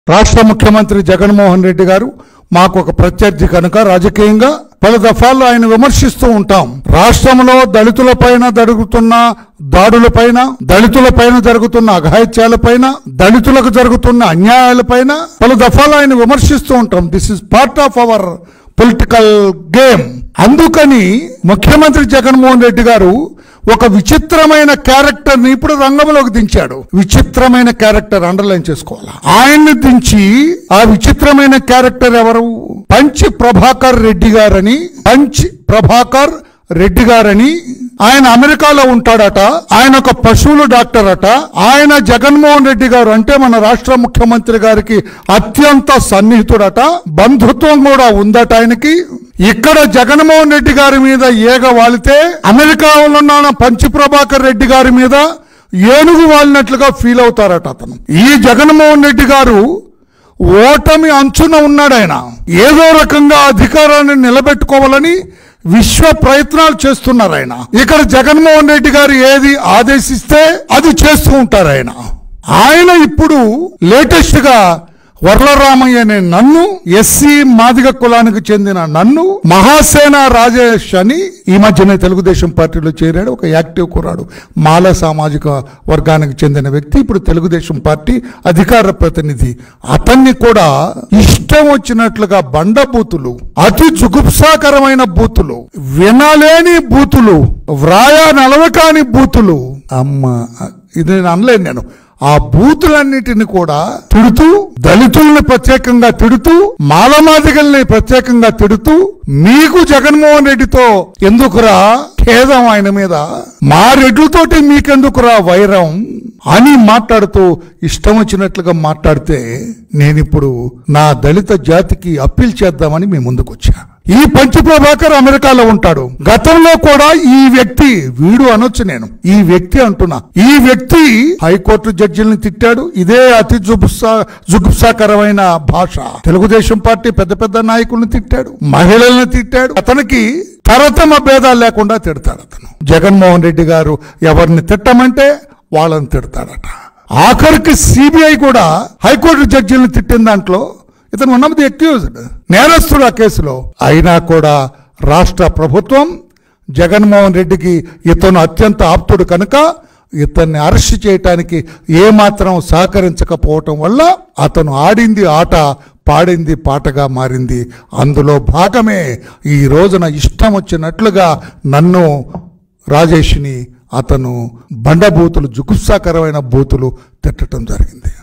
రాష్ట్ర ముఖ్యమంత్రి జగన్మోహన్ రెడ్డి గారు మాకు ఒక ప్రత్యర్థి కనుక రాజకీయంగా పలు దఫాల్లో ఆయన విమర్శిస్తూ ఉంటాం రాష్ట్రంలో దళితులపైన జరుగుతున్న దాడులపైన దళితులపైన జరుగుతున్న అఘాయిత్యాలపైన దళితులకు జరుగుతున్న అన్యాయాలపైన పలు దఫాలు ఆయన విమర్శిస్తూ ఉంటాం this is part of our political game అందుకని ముఖ్యమంత్రి జగన్మోహన్ రెడ్డి గారు ఒక విచిత్రమైన క్యారెక్టర్ ని ఇప్పుడు రంగంలోకి దించాడు విచిత్రమైన క్యారెక్టర్ అండర్లైన్ చేసుకోవాలి ఆయన్ని దించి ఆ విచిత్రమైన క్యారెక్టర్ ఎవరు పంచి ప్రభాకర్ రెడ్డి గారని పంచ్ ప్రభాకర్ రెడ్డి గారని ఆయన అమెరికాలో ఉంటాడట ఆయన ఒక పశువుల డాక్టర్ అట ఆయన జగన్మోహన్ రెడ్డి గారు అంటే మన రాష్ట్ర ముఖ్యమంత్రి గారికి అత్యంత సన్నిహితుడట బంధుత్వం కూడా ఉందట ఆయనకి ఇక్కడ జగన్మోహన్ రెడ్డి గారి మీద ఏగ వాలితే అమెరికాలో ఉన్న పంచి ప్రభాకర్ రెడ్డి గారి మీద ఏనుగు వాలినట్లుగా ఫీల్ అవుతారట అతను ఈ జగన్మోహన్ రెడ్డి గారు ఓటమి అంచున ఉన్నాడు ఆయన ఏదో రకంగా అధికారాన్ని నిలబెట్టుకోవాలని విశ్వ ప్రయత్నాలు చేస్తున్నారు ఆయన ఇక్కడ జగన్మోహన్ రెడ్డి గారు ఏది ఆదేశిస్తే అది చేస్తూ ఉంటారు ఆయన ఆయన ఇప్పుడు లేటెస్ట్ గా వరలరామయ్య అనే నన్ను ఎస్సీ మాదిగ కులానికి చెందిన నన్ను మహాసేన రాజేష్ అని ఈ మధ్యనే తెలుగుదేశం పార్టీలో చేరాడు ఒక యాక్టివ్ కురాడు మాల సామాజిక వర్గానికి చెందిన వ్యక్తి ఇప్పుడు తెలుగుదేశం పార్టీ అధికార ప్రతినిధి అతన్ని కూడా ఇష్టం వచ్చినట్లుగా బండబూతులు అతి జుగుప్సాకరమైన బూతులు వినలేని బూతులు వ్రాయా నలవకాని బూతులు అమ్మ ఇది నేను అనలేను నేను ఆ బూతులన్నిటిని కూడా తిడుతూ దళితుల్ని ప్రత్యేకంగా తిడుతూ మాలమాదిగల్ని ప్రత్యేకంగా తిడుతూ మీకు జగన్మోహన్ రెడ్డితో ఎందుకురా ఖేదం ఆయన మీద మా రెడ్లతోటి మీకెందుకురా వైరం అని మాట్లాడుతూ ఇష్టం వచ్చినట్లుగా మాట్లాడితే నేనిప్పుడు నా దళిత జాతికి అప్పీల్ చేద్దామని మీ ముందుకు వచ్చా ఈ పంచ ప్రభాకర్ అమెరికాలో ఉంటాడు గతంలో కూడా ఈ వ్యక్తి వీడు అనొచ్చు నేను ఈ వ్యక్తి అంటున్నా ఈ వ్యక్తి హైకోర్టు జడ్జిల్ని తిట్టాడు ఇదే అతి జుగుప్సా జుగుప్సాకరమైన భాష తెలుగుదేశం పార్టీ పెద్ద పెద్ద నాయకుల్ని తిట్టాడు మహిళల్ని తిట్టాడు అతనికి తరతమ భేదాలు లేకుండా తిడతాడు అతను జగన్మోహన్ రెడ్డి గారు ఎవరిని తిట్టమంటే వాళ్ళని తిడతాడట ఆఖరికి సిబిఐ కూడా హైకోర్టు జడ్జిల్ని తిట్టిన దాంట్లో ఇతను వన్ ఆఫ్ ది అక్యూజ్డ్ నేరస్తుడు ఆ కేసులో అయినా కూడా రాష్ట్ర ప్రభుత్వం జగన్మోహన్ రెడ్డికి ఇతను అత్యంత ఆప్తుడు కనుక ఇతన్ని అరెస్ట్ చేయటానికి ఏమాత్రం సహకరించకపోవటం వల్ల అతను ఆడింది ఆట పాడింది పాటగా మారింది అందులో భాగమే ఈ రోజున ఇష్టం వచ్చినట్లుగా నన్ను రాజేష్ని అతను బండబూతులు జుగుప్సాకరమైన బూతులు తిట్టడం జరిగింది